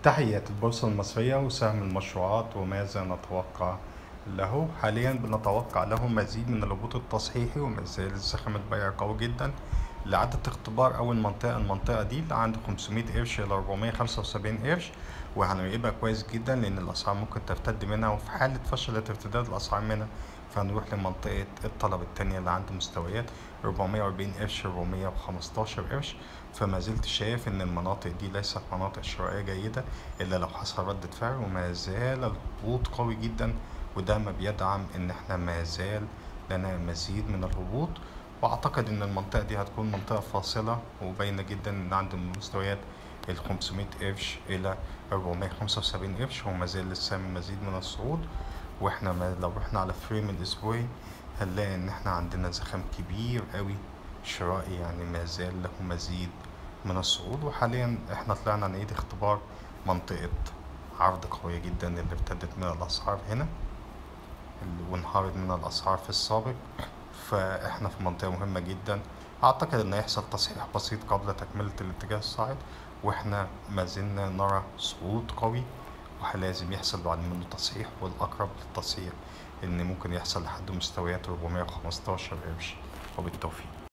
تحية البورصة المصرية وسهم المشروعات وماذا نتوقع له حاليا بنتوقع له مزيد من الهبوط التصحيحي وما زال الزخم البيع قوي جدا لعدة اختبار أول منطقة المنطقة دي اللي عند 500 قرش إلى 475 قرش وهنراقبها كويس جدا لأن الأسعار ممكن ترتد منها وفي حالة فشل ارتداد الأسعار منها فهنروح لمنطقة الطلب التانية اللي عند مستويات 440 قرش 415 قرش فما زلت شايف إن المناطق دي ليست مناطق شرائية جيدة إلا لو حصل ردة فعل وما زال الهبوط قوي جدا وده ما بيدعم إن إحنا ما زال لنا مزيد من الهبوط واعتقد ان المنطقه دي هتكون منطقه فاصله وباينه جدا ان عند المستويات ال 500 قرش الى 475 قرش وما زال لسه مزيد من الصعود واحنا ما لو رحنا على فريم الاسبوعي هنلاقي ان احنا عندنا زخم كبير قوي شرائي يعني ما زال له مزيد من الصعود وحاليا احنا طلعنا نعيد اختبار منطقه عرض قويه جدا اللي ارتدت من الاسعار هنا وانهارت من الاسعار في السابق فاحنا في منطقة مهمة جدا اعتقد ان هيحصل تصحيح بسيط قبل تكملة الاتجاه الصاعد واحنا ما زلنا نرى صعود قوي ولازم يحصل بعد منه تصحيح والاقرب للتصحيح ان ممكن يحصل لحد مستويات 415 قرش وبالتوفيق